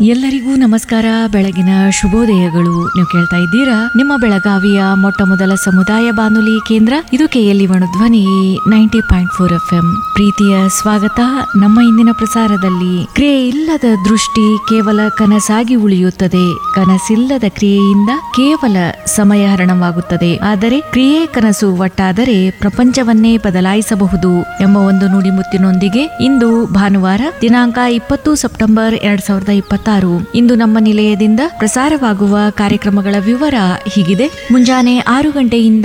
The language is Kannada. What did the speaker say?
ಎಲ್ಲರಿಗೂ ನಮಸ್ಕಾರ ಬೆಳಗಿನ ಶುಭೋದಯಗಳು ನೀವು ಕೇಳ್ತಾ ಇದ್ದೀರಾ ನಿಮ್ಮ ಬೆಳಗಾವಿಯ ಮೊಟ್ಟ ಮೊದಲ ಸಮುದಾಯ ಬಾನುಲಿ ಕೇಂದ್ರ ಇದು KLE Dhwani ninety point four F M ಪ್ರೀತಿಯ ಸ್ವಾಗತ ನಮ್ಮ ಇಂದಿನ ಪ್ರಸಾರದಲ್ಲಿ ಕ್ರಿಯೆ ಇಲ್ಲದ ದೃಷ್ಟಿ ಕೇವಲ ಕನಸಾಗಿ ಉಳಿಯುತ್ತದೆ ಕನಸಿಲ್ಲದ ಕ್ರಿಯೆಯಿಂದ ಕೇವಲ ಸಮಯ ಹರಣವಾಗುತ್ತದೆ ಆದರೆ ಕ್ರಿಯೆ ಕನಸು ಒಟ್ಟಾದರೆ ಪ್ರಪಂಚವನ್ನೇ ಬದಲಾಯಿಸಬಹುದು ಎಂಬ ಒಂದು ನುಡಿಮುತ್ತಿನೊಂದಿಗೆ ಇಂದು ಭಾನುವಾರ ದಿನಾಂಕ ಇಪ್ಪತ್ತು ಸೆಪ್ಟೆಂಬರ್ ಎರಡ್ ಸಾವಿರದ ಇಪ್ಪತ್ತಾರು ಇಂದು ನಮ್ಮ ನಿಲಯದಿಂದ ಪ್ರಸಾರವಾಗುವ ಕಾರ್ಯಕ್ರಮಗಳ ವಿವರ ಹೀಗಿದೆ ಮುಂಜಾನೆ ಆರು ಗಂಟೆಯಿಂದ